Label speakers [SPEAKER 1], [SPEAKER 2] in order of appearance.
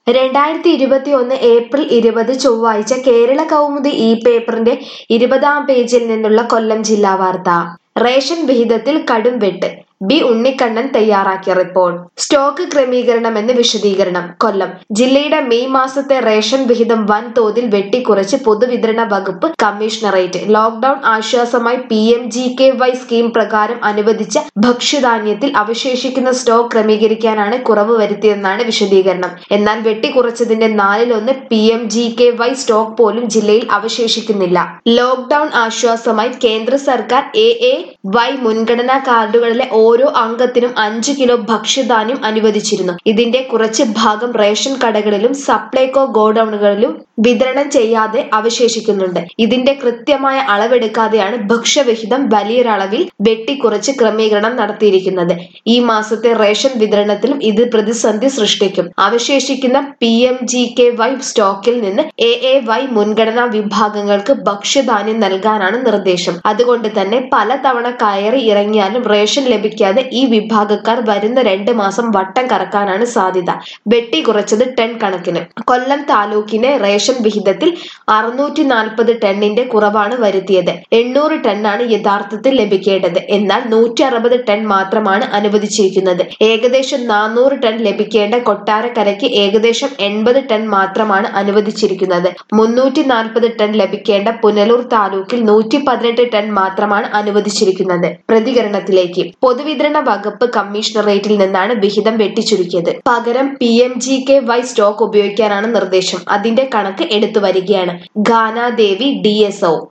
[SPEAKER 1] രണ്ടായിരത്തി ഇരുപത്തി ഒന്ന് ഏപ്രിൽ ഇരുപത് ചൊവ്വാഴ്ച കേരള കൗമുദി ഈ പേപ്പറിന്റെ ഇരുപതാം പേജിൽ നിന്നുള്ള കൊല്ലം ജില്ലാ വാർത്ത റേഷൻ വിഹിതത്തിൽ കടും വെട്ട് ബി ഉണ്ണിക്കണ്ണൻ തയ്യാറാക്കിയ റിപ്പോർട്ട് സ്റ്റോക്ക് ക്രമീകരണമെന്ന് വിശദീകരണം കൊല്ലം ജില്ലയുടെ മെയ് മാസത്തെ റേഷൻ വിഹിതം വൻതോതിൽ വെട്ടിക്കുറച്ച് പൊതുവിതരണ വകുപ്പ് കമ്മീഷണറേറ്റ് ലോക്ഡൌൺ ആശ്വാസമായി P M G K Y scheme പ്രകാരം അനുവദിച്ച ഭക്ഷ്യധാന്യത്തിൽ അവശേഷിക്കുന്ന സ്റ്റോക്ക് ക്രമീകരിക്കാനാണ് കുറവ് വരുത്തിയെന്നാണ് വിശദീകരണം എന്നാൽ വെട്ടിക്കുറച്ചതിന്റെ നാലിലൊന്ന് P M G K Y stock പോലും ജില്ലയിൽ അവശേഷിക്കുന്നില്ല ലോക്ഡൌൺ ആശ്വാസമായി കേന്ദ്ര സർക്കാർ എ എ വൈ മുൻഗണനാ കാർഡുകളിലെ ഓരോ അംഗത്തിനും അഞ്ച് കിലോ ഭക്ഷ്യധാന്യം അനുവദിച്ചിരുന്നു ഇതിന്റെ കുറച്ച് ഭാഗം റേഷൻ കടകളിലും സപ്ലൈകോ ഗോഡൌണുകളിലും വിതരണം ചെയ്യാതെ അവശേഷിക്കുന്നുണ്ട് ഇതിന്റെ കൃത്യമായ അളവെടുക്കാതെയാണ് ഭക്ഷ്യവിഹിതം വലിയൊരളവിൽ വെട്ടിക്കുറച്ച് ക്രമീകരണം നടത്തിയിരിക്കുന്നത് ഈ മാസത്തെ റേഷൻ വിതരണത്തിലും ഇത് പ്രതിസന്ധി സൃഷ്ടിക്കും അവശേഷിക്കുന്ന P M G K Y സ്റ്റോക്കിൽ നിന്ന് എ എ വൈ മുൻഗണനാ വിഭാഗങ്ങൾക്ക് ഭക്ഷ്യധാന്യം നൽകാനാണ് നിർദ്ദേശം അതുകൊണ്ട് തന്നെ പലതവണ കയറി ഇറങ്ങിയാലും റേഷൻ ലഭിക്കാതെ ഈ വിഭാഗക്കാർ വരുന്ന രണ്ട് മാസം വട്ടം കറക്കാനാണ് സാധ്യത വെട്ടി കുറച്ചത് ടൺ കണക്കിന് കൊല്ലം താലൂക്കിനെ റേഷൻ വിഹിതത്തിൽ അറുന്നൂറ്റി നാൽപ്പത് ടണ്ണിന്റെ കുറവാണ് വരുത്തിയത് എണ്ണൂറ് ടണ്ണാണ് യഥാർത്ഥത്തിൽ ലഭിക്കേണ്ടത് എന്നാൽ നൂറ്റി അറുപത് ടൺ മാത്രമാണ് അനുവദിച്ചിരിക്കുന്നത് ഏകദേശം നാനൂറ് ടൺ ലഭിക്കേണ്ട കൊട്ടാരക്കരയ്ക്ക് ഏകദേശം എൺപത് ടൺ മാത്രമാണ് അനുവദിച്ചിരിക്കുന്നത് മുന്നൂറ്റി നാൽപ്പത് ടൺ ലഭിക്കേണ്ട പുനലൂർ താലൂക്കിൽ നൂറ്റി പതിനെട്ട് ടൺ മാത്രമാണ് അനുവദിച്ചിരിക്കുന്നത് പ്രതികരണത്തിലേക്ക് പൊതുവിതരണ വകുപ്പ് കമ്മീഷണറേറ്റിൽ നിന്നാണ് വിഹിതം വെട്ടിച്ചുരുക്കിയത് പകരം P M G K Y stock ഉപയോഗിക്കാനാണ് നിർദ്ദേശം അതിന്റെ കണക്ക് എടുത്തു വരികയാണ് ഗാനാദേവി ഡി എസ് ഒ